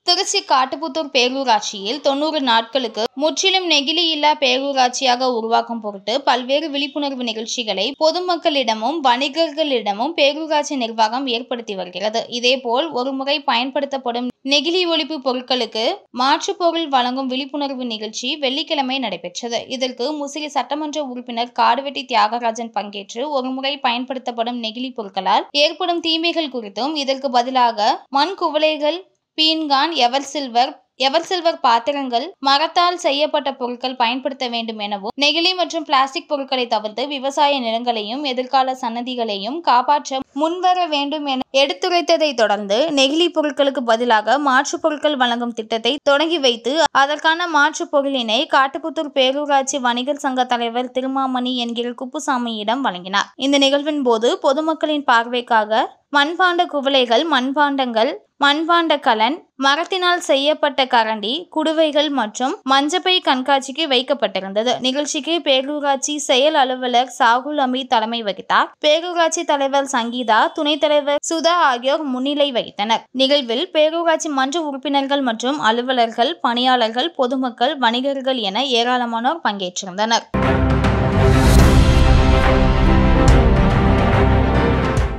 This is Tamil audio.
திருச்சி காட்டுப்புத்தூர் பேரூராட்சியில் தொண்ணூறு நாட்களுக்கு முற்றிலும் நெகிழி இல்லா பேரூராட்சியாக உருவாக்கும் பொருட்டு பல்வேறு விழிப்புணர்வு நிகழ்ச்சிகளை பொதுமக்களிடமும் வணிகர்களிடமும் பேரூராட்சி நிர்வாகம் ஏற்படுத்தி வருகிறது இதேபோல் ஒருமுறை பயன்படுத்தப்படும் நெகிழி ஒழிப்பு பொருட்களுக்கு மாற்றுப் பொருள் வழங்கும் விழிப்புணர்வு நிகழ்ச்சி வெள்ளிக்கிழமை நடைபெற்றது இதற்கு முசிறி சட்டமன்ற உறுப்பினர் காடுவெட்டி தியாகராஜன் பங்கேற்று ஒருமுறை பயன்படுத்தப்படும் நெகிழி பொருட்களால் ஏற்படும் தீமைகள் குறித்தும் இதற்கு பதிலாக மண் குவளைகள் பீன்கான் எவர் சில்வர் எவர் சில்வர் பாத்திரங்கள் மரத்தால் செய்யப்பட்ட பொருட்கள் பயன்படுத்த வேண்டும் எனவும் நெகிழி மற்றும் பிளாஸ்டிக் பொருட்களை தவிர்த்து விவசாய நிலங்களையும் எதிர்கால சன்னதிகளையும் காப்பாற்ற முன்வர வேண்டும் என எடுத்துரைத்ததை தொடர்ந்து நெகிழி பொருட்களுக்கு பதிலாக மாற்றுப் பொருட்கள் வழங்கும் திட்டத்தை தொடங்கி வைத்து அதற்கான மாற்றுப் பொருளினை காட்டுப்புத்தூர் பேரூராட்சி வணிகர் சங்க தலைவர் திருமாமணி என்கிற குப்புசாமியிடம் வழங்கினார் இந்த நிகழ்வின் போது பொதுமக்களின் பார்வைக்காக மண்பாண்ட குவளைகள் மண்பாண்டங்கள் மண்பாண்ட கலன் மரத்தினால் செய்யப்பட்ட கரண்டி குடுவைகள் மற்றும் மஞ்சப்பை கண்காட்சிக்கு வைக்கப்பட்டிருந்தது நிகழ்ச்சிக்கு பேரூராட்சி செயல் அலுவலர் சாகுல் அமீத் தலைமை வகித்தார் பேரூராட்சி தலைவர் சங்கீதா துணைத் தலைவர் சுதா ஆகியோர் முன்னிலை வகித்தனர் நிகழ்வில் பேரூராட்சி மன்ற உறுப்பினர்கள் மற்றும் அலுவலர்கள் பணியாளர்கள் பொதுமக்கள் வணிகர்கள் என ஏராளமானோர் பங்கேற்றிருந்தனர்